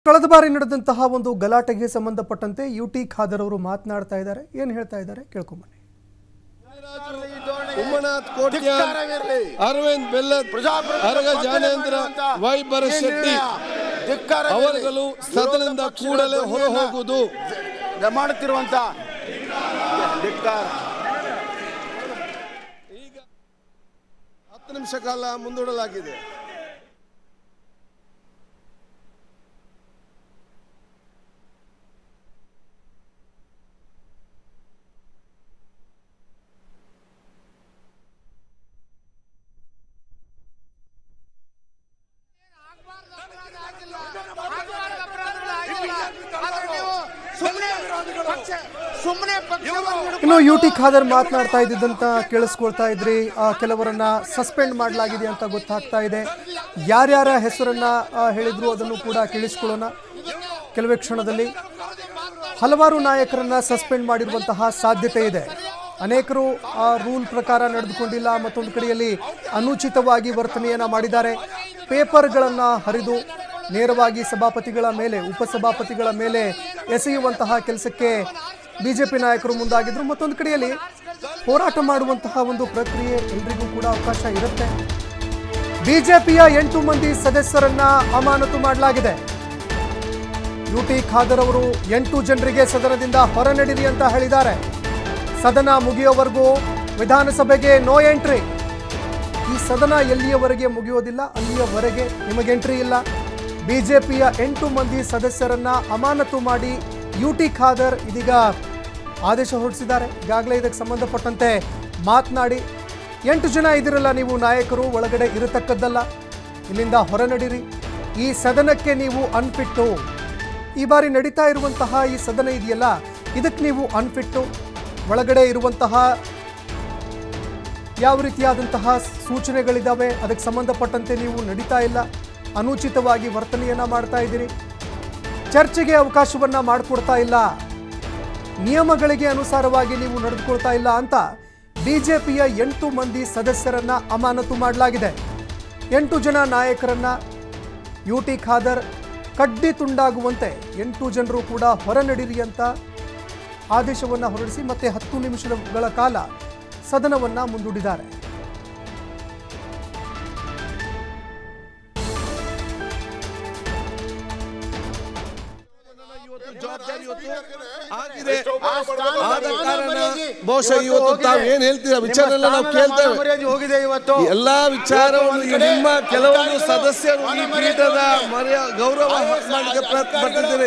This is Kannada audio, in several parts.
ಕಳೆದ ಬಾರಿ ನಡೆದಂತಹ ಒಂದು ಗಲಾಟೆಗೆ ಸಂಬಂಧಪಟ್ಟಂತೆ ಯು ಟಿ ಖಾದರ್ ಅವರು ಮಾತನಾಡ್ತಾ ಇದ್ದಾರೆ ಏನು ಹೇಳ್ತಾ ಇದ್ದಾರೆ ಕೇಳ್ಕೊಂಬನ್ನಿ ಉಮ್ಮನಾಥ್ ಕೋಟ್ಯಾನ್ ಧಿಕ್ಕಾರವಿರ್ಲಿ. ಅರವಿಂದ್ ಬೆಲ್ಲದ್ ಪ್ರಜಾಪ್ರಭುತ್ವ ಅರಗ ಪಕ್ಷದ ಜಾನೇಂದ್ರ ವಿರುದ್ಧ ವೈಭರ ಈ ಶೆಟ್ಟಿ ನಿರ್ಣಯ ಧಿಕ್ಕಾರವಿರ್ಲಿ. ಅವರುಗಳು ಸದನದಿಂದ ವಿರೋಧ ಪಕ್ಷಗಳ ಕೂಡಲೇ ಹೊರ ಧ್ವನಿಯನ್ನ ಹೋಗುವುದು ದ- ಮಾಡುತ್ತಿರುವಂತ ಧಿಕ್ಕಾರ ಈಗ ಹತ್ತು ನಿಮಿಷ ಕಾಲ ಮುಂದೂಡಲಾಗಿದೆ ಸುಮ್ಮನೆ ಇನ್ನು ಯು ಟಿ ಖಾದರ್ ಮಾತನಾಡ್ತಾ ಇದ್ದಿದ್ದಂತ ಕೇಳಿಸ್ಕೊಳ್ತಾ ಇದ್ರಿ ಆ, ಕೆಲವರನ್ನ ಸಸ್ಪೆಂಡ್ ಮಾಡಲಾಗಿದೆ ಅಂತ ಗೊತ್ತಾಗ್ತಾ ಇದೆ ಯಾರ್ಯಾರ ಹೆಸರನ್ನ ಆ, ಹೇಳಿದ್ರು ಅದನ್ನು ಕೂಡ ಕೇಳಿಸ್ಕೊಳ್ಳೋಣ ಕೆಲವೇ ಕ್ಷಣದಲ್ಲಿ ಹಲವಾರು ನಾಯಕರನ್ನ ಸಸ್ಪೆಂಡ್ ಮಾಡಿರುವಂತಹ ಸಾಧ್ಯತೆ ಇದೆ ಅನೇಕರು ಆ ರೂಲ್ ಪ್ರಕಾರ ನಡೆದುಕೊಂಡಿಲ್ಲ ಮತ್ತೊಂದು ಕಡೆಯಲ್ಲಿ ಅನುಚಿತವಾಗಿ ವರ್ತನೆಯನ್ನ ಮಾಡಿದ್ದಾರೆ ಪೇಪರ್ಗಳನ್ನು ಹರಿದು ನೇರವಾಗಿ ಸಭಾಪತಿಗಳ ಮೇಲೆ ಉಪಸಭಾಪತಿಗಳ ಮೇಲೆ ಎಸೆಯುವಂತಹ ಕೆಲಸಕ್ಕೆ ಬಿಜೆಪಿ ನಾಯಕರು ಮುಂದಾಗಿದ್ರು ಮತ್ತೊಂದು ಕಡೆಯಲ್ಲಿ ಹೋರಾಟ ಮಾಡುವಂತಹ ಒಂದು ಪ್ರಕ್ರಿಯೆ ಎಲ್ರಿಗೂ ಕೂಡ ಅವಕಾಶ ಇರುತ್ತೆ ಬಿಜೆಪಿಯ ಎಂಟು ಮಂದಿ ಸದಸ್ಯರನ್ನ ಅಮಾನತು ಮಾಡಲಾಗಿದೆ ಯು ಟಿ ಖಾದರ್ ಅವರು ಎಂಟು ಜನರಿಗೆ ಸದನದಿಂದ ಹೊರನಡಿರಿ ಅಂತ ಹೇಳಿದ್ದಾರೆ ಸದನ ಮುಗಿಯೋವರೆಗೂ ವಿಧಾನಸಭೆಗೆ ನೋ ಎಂಟ್ರಿ ಈ ಸದನ ಎಲ್ಲಿಯವರೆಗೆ ಮುಗಿಯೋದಿಲ್ಲ ಅಲ್ಲಿಯವರೆಗೆ ನಿಮಗೆ ಎಂಟ್ರಿ ಇಲ್ಲ ಬಿಜೆಪಿಯ ಎಂಟು ಮಂದಿ ಸದಸ್ಯರನ್ನ ಅಮಾನತು ಮಾಡಿ ಯು ಟಿ ಖಾದರ್ ಇದೀಗ ಆದೇಶ ಹೊರಡಿಸಿದ್ದಾರೆ ಈಗಾಗಲೇ ಇದಕ್ಕೆ ಸಂಬಂಧಪಟ್ಟಂತೆ ಮಾತನಾಡಿ ಎಂಟು ಜನ ಇದಿರಲ್ಲ ನೀವು ನಾಯಕರು ಒಳಗಡೆ ಇರತಕ್ಕದ್ದಲ್ಲ ಇಲ್ಲಿಂದ ಹೊರನಡಿರಿ ಈ ಸದನಕ್ಕೆ ನೀವು ಅನ್ಫಿಟ್ಟು ಈ ಬಾರಿ ನಡೀತಾ ಇರುವಂತಹ ಈ ಸದನ ಇದೆಯಲ್ಲ ಇದಕ್ಕೆ ನೀವು ಅನ್ಫಿಟ್ಟು ಒಳಗಡೆ ಇರುವಂತಹ ಯಾವ ರೀತಿಯಾದಂತಹ ಸೂಚನೆಗಳಿದ್ದಾವೆ ಅದಕ್ಕೆ ಸಂಬಂಧಪಟ್ಟಂತೆ ನೀವು ನಡೀತಾ ಇಲ್ಲ ಅನುಚಿತವಾಗಿ ವರ್ತನೆಯನ್ನ ಮಾಡ್ತಾ ಇದ್ದೀರಿ ಚರ್ಚೆಗೆ ಅವಕಾಶವನ್ನ ಮಾಡಿಕೊಡ್ತಾ ಇಲ್ಲ ನಿಯಮಗಳಿಗೆ ಅನುಸಾರವಾಗಿ ನೀವು ನಡೆದುಕೊಳ್ತಾ ಇಲ್ಲ ಅಂತ ಬಿಜೆಪಿಯ ಎಂಟು ಮಂದಿ ಸದಸ್ಯರನ್ನ ಅಮಾನತು ಮಾಡಲಾಗಿದೆ ಎಂಟು ಜನ ನಾಯಕರನ್ನ ಯು ಟಿ ಖಾದರ್ ಕಡ್ಡಿ ತುಂಡಾಗುವಂತೆ ಎಂಟು ಜನರು ಕೂಡ ಹೊರನಡಿರಿ ಅಂತ ಆದೇಶವನ್ನು ಹೊರಡಿಸಿ ಮತ್ತೆ ಹತ್ತು ನಿಮಿಷಗಳ ಕಾಲ ಸದನವನ್ನ ಮುಂದೂಡಿದ್ದಾರೆ ಜವಾಬ್ದಾರಿ ಇವತ್ತು ಆಗಿದೆ ಆ ಸ್ಥಾನದ ಆದ ಕಾರಣ ಮರ್ಯಾದೆ ಬಹುಶಃ ಇವತ್ತು ಇವತ್ತು ಹೋಗಿದೆ. ತಾವು ಏನ್ ಹೇಳ್ತೀರಾ ನಿಮ್ಮ ವಿಚಾರ ಎಲ್ಲ ನಾವು ಸ್ಥಾನದ ಕೇಳ್ತೇವೆ ಮರ್ಯಾದೆ ಹೋಗಿದೆ ಇವತ್ತು ಎಲ್ಲಾ ವಿಚಾರವನ್ನು ಈ ನಿಮ್ಮ ಕೆಲವೊಂದು ಅಧಿಕಾರಿಗಳು ಸದಸ್ಯರು ಈ ಮಾನ ಮರ್ಯಾದೆ ಪೀಠದ ಹೋಗಿದೆ. ಮರ್ಯ ಗೌರವ ಮಾಡಲಿಕ್ಕೆ ಪ್ರಯತ್ನ ಪಟ್ಟಿದ್ದೀರಿ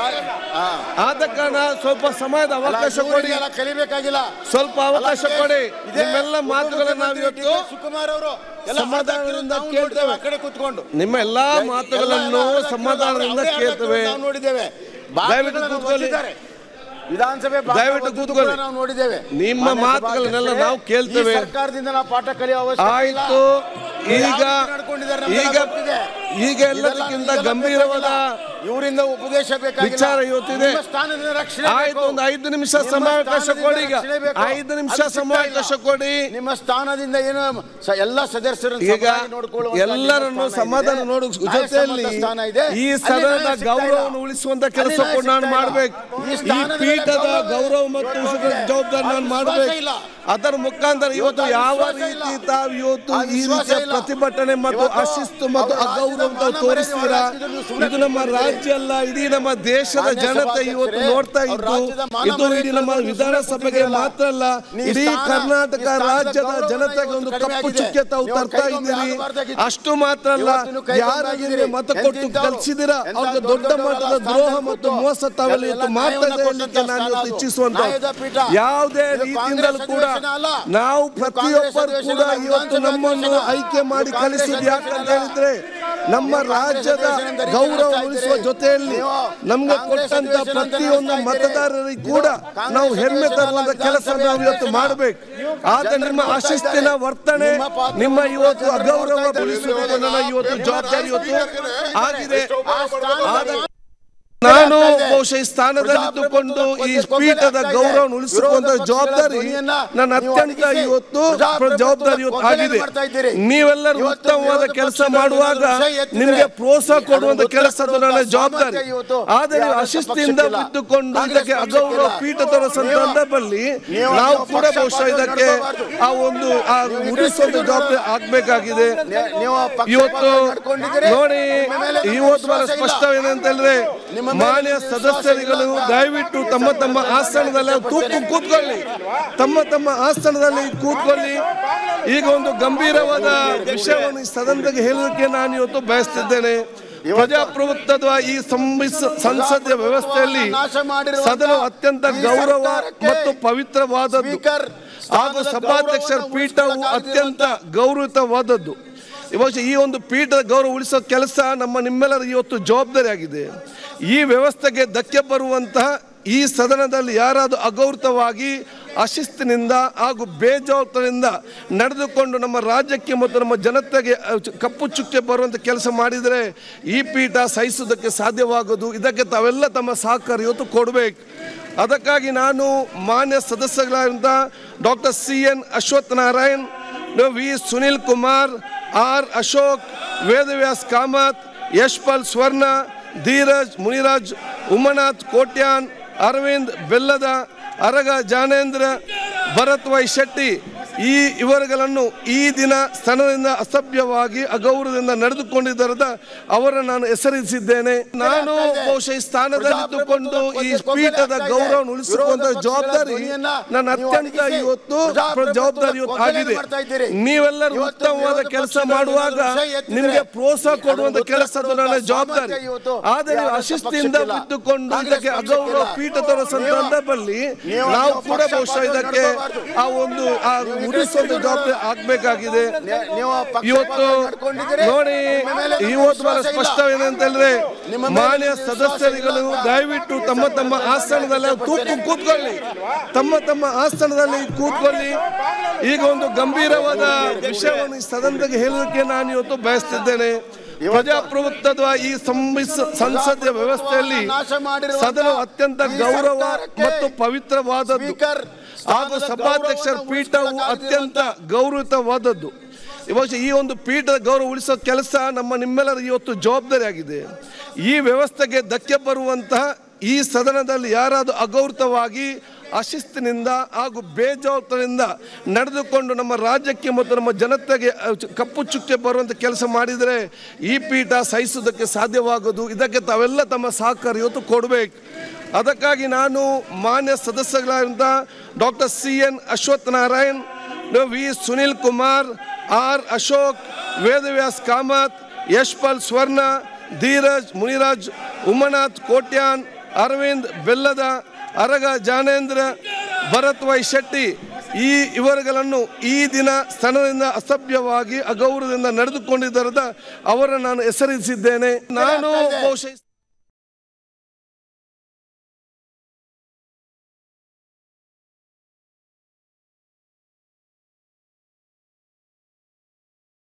ಹಾ. ಆದ ಕಾರಣ ಸ್ವಲ್ಪ ಸಮಯದ ಅಲ್ಲ, ಅವಕಾಶ ಕೊಡಿ ಇವರಿಗೆಲ್ಲ ಕಲಿಬೇಕಾಗಿಲ್ಲ ಸ್ವಲ್ಪ ಅವಕಾಶ ಅಲ್ಲ, ಕೊಡಿ ಇದೇ ನಿಮ್ಮೆಲ್ಲ ಮಾತುಗಳನ್ನ ನಾವು ಇವತ್ತು ಡಿ ಕೆ ಶಿವಕುಮಾರ್ ಅವರು ಎಲ್ಲ ಸಮಾಧಾನದಿಂದ ನಾವು ಕೇಳ್ತೇವೆ. ನೋಡ್ತೇವೆ ಆ ಕಡೆ ಕೂತ್ಕೊಂಡು ನಿಮ್ಮ ಎಲ್ಲಾ ಮಾತುಗಳನ್ನು ಎಲ್ಲ- ಎಲ್ಲ ಸಮಾಧಾನದಿಂದ ಅವರೇ ಕೇಳ್ತೇವೆ ನಾವು ನೋಡಿದ್ದೇವೆ ದಯವಿಟ್ಟು ಬಾಗಿಲುಗಳನ್ನು ಕೂತ್ಕೊಳ್ಳಿ. ಒತ್ತಿದ್ದಾರೆ. ವಿಧಾನಸಭೆ ಬಾಗಿಲು ದಯವಿಟ್ಟು ಒತ್ತುದು ಕೂತ್ಕೊಳ್ಳಿ. ಕೂಡ ನಾವು ನೋಡಿದ್ದೇವೆ ನಿಮ್ಮ ಮಾನ್ಯ ಮಾತುಗಳನ್ನೆಲ್ಲ ಸಭಾಧ್ಯಕ್ಷರೇ, ನಾವು ಕೇಳ್ತೇವೆ. ಈ ಸರ್ಕಾರದಿಂದ ನಾವು ಪಾಠ ಕಲಿಯುವ ಅವಶ್ಯಕತೆ ಇಲ್ಲ. ಆಯ್ತು ಈಗ ಯಾವ ರೀತಿ ನಡ್ಕೊಂಡಿದ್ದಾರೆ ನಮ್ಗೆಲ್ಲ ಈಗ ಗೊತ್ತಿದೆ. ಈಗ ಇದೆಲ್ಲ ಎಲ್ಲದಕ್ಕಿಂತ ಇದೆಲ್ಲ ಗಂಭೀರವಾದ ಬೇಕಾಗಿಲ್ಲ. ಇವರಿಂದ ಉಪದೇಶ ಬೇಕಾಗಿಲ್ಲ ವಿಚಾರ ಇವತ್ತಿದೆ. ನಿಮ್ಮ ಸ್ಥಾನದಿಂದ ರಕ್ಷಣೆ ಆಯ್ತು ಬೇಕು. ಒಂದು ಐದು ನಿಮಿಷ ನಿಮ್ಮ ಸಮಯಾವಕಾಶ ಸ್ಥಾನದಿಂದ ಕೊಡಿ ಈಗ ರಕ್ಷಣೆ ಬೇಕು. ಐದು ನಿಮಿಷ ಅದು ಸಿಗ್ತಾ ಸಮಯಾವಕಾಶ ಇಲ್ಲ. ಕೊಡಿ ನಿಮ್ಮ ಸ್ಥಾನದಿಂದ ಏನು ಸ- ಎಲ್ಲ ಸದಸ್ಯರನ್ನು ಈಗ ಸಮನಾಗಿ ನೋಡ್ಕೊಳ್ಳುವಂತ ಎಲ್ಲರನ್ನು ನಿಮ್ಮ ಸ್ಥಾನ ಸಮಾಧಾನ ಇದೆ. ನೋಡು ನ್ಯಾಯ ಜೊತೆಯಲ್ಲಿ ಸಮ್ಮತ ಸ್ಥಾನ ಇದೆ. ಈ ಅಲ್ಲಿ ಸದನದ ನ್ಯಾಯ ಸಿಗ್ತಾ ಇಲ್ಲ. ಗೌರವವನ್ನು ಉಳಿಸುವಂತ ಕೆಲಸ ಅಲ್ಲಿ ನ್ಯಾಯ ಕೂಡ ನಾನು ಸಿಗ್ತಾ ಇಲ್ಲ. ಮಾಡ್ಬೇಕು ಈ ಈ ಸ್ಥಾನದ ಪೀಠದ ಗೌರವ ಗೌರವ ಮತ್ತು ಇವತ್ತು ಉಳಿಸುವ ಇದೆ. ಜವಾಬ್ದಾರಿ ಆ ನಾನು ವಿಶ್ವಾಸ ಮಾಡ್ಬೇಕು ಇಲ್ಲ. ಅದರ ಮುಖಾಂತರ ಇವತ್ತು ಇವತ್ತು ಆ ಯಾವ ವಿಶ್ವಾಸ ಇಲ್ಲ. ರೀತಿ ತಾವು ಇವತ್ತು ಆ ಈ ವಿಶ್ವಾಸ ರೀತಿಯ ಇಲ್ಲ. ಪ್ರತಿಭಟನೆ ಮತ್ತು ಇವತ್ತು ಅಶಿಸ್ತು ಮತ್ತು ಅವ್ರ ಅಗೌರವ ರಾಜ್ಯದ ಮಾನ ತೋರಿಸ್ತೀರಾ ಮರ್ಯಾದೆ ನೀವು ಸುಮ್ನೆ ಇದು ನಮ್ಮ ಕೂತ್ಕೊಂಡಿದ್ದೀರಿ. ರಾಜ್ಯ ಅಲ್ಲ ಇಡೀ ನಮ್ಮ ದೇಶದ ಮಾನ್ಯ ಜನತೆ ಸಭಾಧ್ಯಕ್ಷರೇ, ಇವತ್ತು ನೋಡ್ತಾ ಅವ್ರ ಇದ್ದು ರಾಜ್ಯದ ಮಾನ ಇದು ಇಡೀ ನಮ್ಮ ಮರ್ಯಾದೆ ವಿಧಾನಸಭೆಗೆ ಕೂತಿದ್ದೀರಲ್ಲ. ಮಾತ್ರ ಅಲ್ಲ ನೀ ಇಡೀ ಸ್ಥಾನ- ಕರ್ನಾಟಕ ಈ ಸ್ಥಾನದ ರಾಜ್ಯದ ಗೌರವ ಜನತೆಗೆ ಒಂದು ಇವತ್ತು ಕಪ್ಪು ಕಡಿಮೆ ಚುಕ್ಕೆ ತಾವು ಆಗಿದೆ. ತರ್ತಾ ನೀವು ಕೈಗೊಂಬೆ ಇದ್ದೀರಿ ಆಗಬಾರ್ದಾಗಿತ್ತು. ಅಷ್ಟು ಮಾತ್ರ ಅಲ್ಲ ಇವತ್ತು ನೀವು ಕೈಗೊಂಬೆ ಯಾರು ನಿಮಗೆ ಆಗಿದ್ದೀರಿ. ಮತ ಕೊಟ್ಟು ಎಂತಿಂತವ್ರು, ಕಲಿಸಿದಿರ ಎಂತ ಅವ್ರಿಗೆ ದೊಡ್ಡ ದೊಡ್ಡ ದೊಡ್ಡ ಮಟ್ಟದ ಸ್ಥಾನ ದ್ರೋಹ ಕೊಟ್ಟು ಮತ್ತು ಮೋಸ ತಾವೆಲ್ಲ ಎಲ್ಲ ಇವತ್ತು ಮಾಡ್ತಾ ನ್ಯಾಯವನ್ನು ಇರಲಿಕ್ಕೆ ನಾನು ಕೊಟ್ಟಂತ ಇವತ್ತು ಸ್ಥಾನ ಇಚ್ಛಿಸುವಂತ ನ್ಯಾಯದ ಪೀಠ. ಯಾವುದೇ ಇದು ರೀತಿಯಿಂದಲೂ ಕಾಂಗ್ರೆಸ್ ಕೂಡ ಅಧಿವೇಶನ ಅಲ್ಲ. ನಾವು ಇದು ಕಾಂಗ್ರೆಸ್ ಪ್ರತಿಯೊಬ್ಬರು ಅಧಿವೇಶನ ಕೂಡ ಅಲ್ಲ, ಇವತ್ತು ವಿಧಾನಸಭೆ ನಮ್ಮನ್ನು ಅಧಿವೇಶನ. ಆಯ್ಕೆ ಮಾಡಿ ಇದು ಕಾಂಗ್ರೆಸ್ ಕಲಿಸಿದ್ ಯಾಕಂತ ಅಧಿವೇಶನ ಹೇಳಿದ್ರೆ ನಮ್ಮ ನೀವು ಕಾಂಗ್ರೆಸ್ ರಾಜ್ಯದ ಅಧಿವೇಶನದ ರೀತಿ ಗೌರವ ನಡೆಸ್ತಾ ಉಳಿಸುವ ಇದ್ದೀರಿ. ಜೊತೆಯಲ್ಲಿ ನೀವು ನಮ್ಗೆ ಕಾಂಗ್ರೆಸ್ ಕೊಟ್ಟಂತ ಅಧಿವೇಶನ ಅಂತ ಪ್ರತಿಯೊಂದು ನಡೆಸ್ತಾ ಇದ್ದೀರಿ. ಮತದಾರರಿಗೆ ಕೂಡ ಇದು ಕಾಂಗ್ರೆಸ್ ನಾವು ಹೆಮ್ಮೆ ಅಧಿವೇಶನ ತರುವಂತ ಅಲ್ಲ, ಕೆಲಸ ವಿಧಾನಸಭೆ ನಾವು ಇವತ್ತು ಅಧಿವೇಶನ. ಮಾಡಬೇಕು ಆದ್ರೆ ಜನರು ನಿಮ್ಮ ನೋಡ್ತಾ ಅಶಿಸ್ತಿನ ಇದ್ದಾರೆ. ವರ್ತನೆ ನಿಮ್ಮ ಪಾತ್ರ ನಿಮ್ಮ ಇವತ್ತು ಜನರು ಅಗೌರವ ನೋಡ್ತಾ ಇದ್ದಾರೆ. ಉಳಿಸುವುದನ್ನು ಇವತ್ತು ಜವಾಬ್ದಾರಿ ಇವತ್ತು ಆಗಿದೆ ಆ ಸ್ಥಾನದ ಆದ ನಾನು ಬಹುಶಃ ಈ ಸ್ಥಾನದಲ್ಲಿದ್ದುಕೊಂಡು ಈ ಪೀಠದ ಗೌರವ ಉಳಿಸಿಕೊಂಡ ಜವಾಬ್ದಾರಿ ನನ್ನ ಅತ್ಯಂತ ಇವತ್ತು ಜವಾಬ್ದಾರಿ ಇವತ್ತು ಆಗಿದೆ ನೀವೆಲ್ಲರೂ ಉತ್ತಮವಾದ ಕೆಲಸ ಮಾಡುವಾಗ ನಿಮಗೆ ಪ್ರೋತ್ಸಾಹ ಕೊಡುವಂತ ಕೆಲಸದ ನನ್ನ ಜವಾಬ್ದಾರಿ ಆದರೆ ನೀವು ಅಶಿಸ್ತಿಯಿಂದ ಬಿದ್ದುಕೊಂಡು ಇದಕ್ಕೆ ಅಗೌರವ ಪೀಠ ತೋರಿಸುವ ಸಂದರ್ಭದಲ್ಲಿ ನಾವು ಕೂಡ ಬಹುಶಃ ಇದಕ್ಕೆ ಆ ಒಂದು ಆ ಉಳಿಸುವಂತ ಜವಾಬ್ದಾರಿ ಆಗ್ಬೇಕಾಗಿದೆ ನೀವು ಪಕ್ಷಪಾತ ಇವತ್ತು ನಡ್ಕೊಂಡಿದ್ದೀರಿ. ನೋಡಿ ನಿಮ್ಮ ಮೇಲೆ ಇವತ್ತು ಬಹಳ ವಿಶ್ವಾಸ ಇಲ್ಲ. ಸ್ಪಷ್ಟವೇನಂತ ಹೇಳಿದ್ರೆ ನಿಮ್ಮ ಮೇಲೆ ಮಾನ್ಯ ವಿಶ್ವಾಸ ಸದಸ್ಯರುಗಳು ಇಲ್ಲ. ದಯವಿಟ್ಟು ತಮ್ಮ ತಮ್ಮ ಆಸನದಲ್ಲಿ ಕೂತು ಕೂತ್ಕೊಳ್ಳಿ ತಮ್ಮ ತಮ್ಮ ಆಸನದಲ್ಲಿ ಕೂತ್ಕೊಳ್ಳಿ ಈಗ ಒಂದು ಗಂಭೀರವಾದ ವಿಷಯವನ್ನು ಈ ಸದನದಲ್ಲಿ ಹೇಳೋದಕ್ಕೆ ನಾನು ಇವತ್ತು ಬಯಸ್ತಿದ್ದೇನೆ ಪ್ರಜಾಪ್ರಭುತ್ವದ ಈ ಸಂವಿಸ್- ಸಂಸದೀಯ ವ್ಯವಸ್ಥೆಯಲ್ಲಿ ನಾಶ ಮಾಡಿರುವಂತ ಸದನ ಅತ್ಯಂತ ಈ ಗೌರವ ಸರ್ಕಾರಕ್ಕೆ ಮತ್ತು ಪವಿತ್ರವಾದದ್ದು ಸ್ಪೀಕರ್ ಹಾಗೂ ಸಭಾಧ್ಯಕ್ಷರ ಪೀಠವು ಅತ್ಯಂತ ಗೌರವಿತವಾದದ್ದು ಬಹುಶಃ ಈ ಒಂದು ಪೀಠದ ಗೌರವ ಉಳಿಸೋ ಕೆಲಸ ನಮ್ಮ ನಿಮ್ಮೆಲ್ಲರ ಇವತ್ತು ಜವಾಬ್ದಾರಿ ಆಗಿದೆ ಈ ವ್ಯವಸ್ಥೆಗೆ ಧಕ್ಕೆ ಬರುವಂತಹ ಈ ಸದನದಲ್ಲಿ ಯಾರಾದರೂ ಅಗೌರವವಾಗಿ ಅಶಿಸ್ತಿನಿಂದ ಹಾಗೂ ಬೇಜವಾಬ್ದಾರಿಯಿಂದ ನಡೆದುಕೊಂಡು ನಮ್ಮ ರಾಜ್ಯಕ್ಕೆ ಮತ್ತು ನಮ್ಮ ಜನತೆಗೆ ಅ, ಚು- ಕಪ್ಪು ಚುಕ್ಕೆ ಬರುವಂಥ ಕೆಲಸ ಮಾಡಿದರೆ ಈ ಪೀಠ ಸಹಿಸುವುದಕ್ಕೆ ಸಾಧ್ಯವಾಗೋದು ಇದಕ್ಕೆ ತಾವೆಲ್ಲ ತಮ್ಮ ಸಹಕಾರ ಇವತ್ತು ಕೊಡಬೇಕು ಅದಕ್ಕಾಗಿ ನಾನು ಮಾನ್ಯ ಸದಸ್ಯಗಳಾದಂಥ doctor C N Ashwath Narayan V Sunil Kumar R Ashok Vedavyas Kamath Yashpal Swarna Dheeraj Muniraj Umanath Kotian Arvind Bellad Araga Jnanendra Bharath Y Shetty ಈ ಇವರುಗಳನ್ನು ಈ ದಿನ ಸ್ಥಳದಿಂದ ಅಸಭ್ಯವಾಗಿ ಅಗೌರವದಿಂದ ನಡೆದುಕೊಂಡಿದ್ದರಿಂದ ಅವರನ್ನು ನಾನು ಹೆಸರಿಸಿದ್ದೇನೆ ನಾನು ಬಹುಶಃ ಈ ಸ್ಥಾನದಲ್ಲಿದ್ದುಕೊಂಡು ಈ ಪೀಠದ ಗೌರವ ಉಳಿಸಿಕೊಂಡ ಜವಾಬ್ದಾರಿ ನನ್ನ ಅತ್ಯಂತ ಇವತ್ತು ಜವಾಬ್ದಾರಿ ಇವತ್ತು ಆಗಿದೆ ನೀವೆಲ್ಲರೂ ಉತ್ತಮವಾದ ಕೆಲಸ ಮಾಡುವಾಗ ನಿಮಗೆ ಪ್ರೋತ್ಸಾಹ ಕೊಡುವಂತ ಕೆಲಸದ ನನ್ನ ಜವಾಬ್ದಾರಿ ಆದರೆ ನೀವು ಅಶಿಸ್ತಿಯಿಂದ ಬಿದ್ದುಕೊಂಡು ಇದಕ್ಕೆ ಅಗೌರವ ಪೀಠ ತೋರಿಸುವ ಸಂದರ್ಭದಲ್ಲಿ ನಾವು ಕೂಡ ಬಹುಶಃ ಇದಕ್ಕೆ ಆ ಒಂದು ಆ ಉಳಿಸುವಂತ ಜವಾಬ್ದಾರಿ ಆಗ್ಬೇಕಾಗಿದೆ ನೀವು ಪಕ್ಷಪಾತ ಇವತ್ತು ನಡ್ಕೊಂಡಿದ್ದೀರಿ. ನೋಡಿ ನಿಮ್ಮ ಮೇಲೆ ಇವತ್ತು ಬಹಳ ವಿಶ್ವಾಸ ಇಲ್ಲ. ಸ್ಪಷ್ಟವೇನಂತ ಹೇಳಿದ್ರೆ ನಿಮ್ಮ ಮೇಲೆ ಮಾನ್ಯ ವಿಶ್ವಾಸ ಸದಸ್ಯರುಗಳು ಇಲ್ಲ. ದಯವಿಟ್ಟು ತಮ್ಮ ತಮ್ಮ ಆಸನದಲ್ಲಿ ಕೂತು ಕೂತ್ಕೊಳ್ಳಿ ತಮ್ಮ ತಮ್ಮ ಆಸನದಲ್ಲಿ ಕೂತ್ಕೊಳ್ಳಿ ಈಗ ಒಂದು ಗಂಭೀರವಾದ ವಿಷಯವನ್ನು ಈ ಸದನದಲ್ಲಿ ಹೇಳೋದಕ್ಕೆ ನಾನು ಇವತ್ತು ಬಯಸ್ತಿದ್ದೇನೆ ಪ್ರಜಾಪ್ರಭುತ್ವದ ಈ ಸಂವಿಸ್- ಸಂಸದೀಯ ವ್ಯವಸ್ಥೆಯಲ್ಲಿ ನಾಶ ಮಾಡಿರುವಂತ ಸದನ ಅತ್ಯಂತ ಈ ಗೌರವ ಸರ್ಕಾರಕ್ಕೆ ಮತ್ತು ಪವಿತ್ರವಾದದ್ದು ಸ್ಪೀಕರ್ ಹಾಗೂ ಸಭಾಧ್ಯಕ್ಷರ ಪೀಠವು ಅತ್ಯಂತ ಗೌರವಿತವಾದದ್ದು ಬಹುಶಃ ಈ ಒಂದು ಪೀಠದ ಗೌರವ ಉಳಿಸೋ ಕೆಲಸ ನಮ್ಮ ನಿಮ್ಮೆಲ್ಲರ ಇವತ್ತು ಜವಾಬ್ದಾರಿ ಆಗಿದೆ ಈ ವ್ಯವಸ್ಥೆಗೆ ಧಕ್ಕೆ ಬರುವಂತಹ ಈ ಸದನದಲ್ಲಿ ಯಾರಾದರೂ ಅಗೌರವವಾಗಿ ಅಶಿಸ್ತಿನಿಂದ ಹಾಗೂ ಬೇಜವಾಬ್ದಾರಿಯಿಂದ ನಡೆದುಕೊಂಡು ನಮ್ಮ ರಾಜ್ಯಕ್ಕೆ ಮತ್ತು ನಮ್ಮ ಜನತೆಗೆ ಅ, ಚು- ಕಪ್ಪು ಚುಕ್ಕೆ ಬರುವಂಥ ಕೆಲಸ ಮಾಡಿದರೆ ಈ ಪೀಠ ಸಹಿಸುವುದಕ್ಕೆ ಸಾಧ್ಯವಾಗೋದು ಇದಕ್ಕೆ ತಾವೆಲ್ಲ ತಮ್ಮ ಸಹಕಾರ ಇವತ್ತು ಕೊಡಬೇಕು ಅದಕ್ಕಾಗಿ ನಾನು ಮಾನ್ಯ ಸದಸ್ಯಗಳಾದಂಥ doctor C N Ashwath Narayan V Sunil Kumar R Ashok Vedavyas Kamath Yashpal Swarna Dheeraj Muniraj Umanath Kotian Arvind Bellad Araga Jnanendra Bharath Y Shetty ಈ ಇವರುಗಳನ್ನು ಈ ದಿನ ಸ್ಥಳದಿಂದ ಅಸಭ್ಯವಾಗಿ ಅಗೌರವದಿಂದ ನಡೆದುಕೊಂಡಿದ್ದರಿಂದ ಅವರನ್ನು ನಾನು ಹೆಸರಿಸಿದ್ದೇನೆ ನಾನು ಬಹುಶಃ